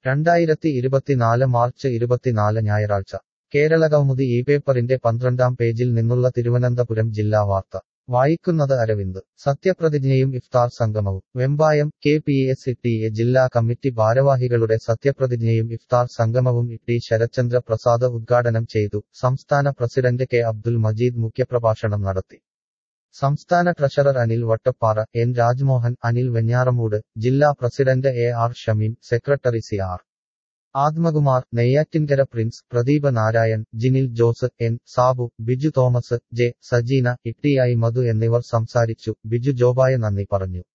രണ്ടായിരത്തി ഇരുപത്തിനാല് മാർച്ച് ഇരുപത്തിനാല് ഞായറാഴ്ച കേരളകൗമുദി ഈ പേപ്പറിന്റെ പന്ത്രണ്ടാം പേജിൽ നിന്നുള്ള തിരുവനന്തപുരം ജില്ലാ വാർത്ത വായിക്കുന്നത് അരവിന്ദ് സത്യപ്രതിജ്ഞയും ഇഫ്താർ സംഗമവും Vembayam K P S T A ജില്ലാ കമ്മിറ്റി ഭാരവാഹികളുടെ സത്യപ്രതിജ്ഞയും ഇഫ്താർ സംഗമവും ടി ശരത്ചന്ദ്ര പ്രസാദ് ഉദ്ഘാടനം ചെയ്തു സംസ്ഥാന പ്രസിഡന്റ് കെ അബ്ദുൽ മജീദ് മുഖ്യപ്രഭാഷണം നടത്തി സംസ്ഥാന ട്രഷറർ അനിൽ വട്ടപ്പാറ എൻ രാജ്മോഹൻ അനിൽ വെഞ്ഞാറമൂട് ജില്ലാ president A R Shameem secretary C R Athmakumar Neyyattinkara Prince Pradeepa Narayan Jinil Jose N Sabu Biju Thomas J Sajeena ഇട്ടിയായി മധു എന്നിവർ സംസാരിച്ചു ബിജു ജോബായ നന്ദി പറഞ്ഞു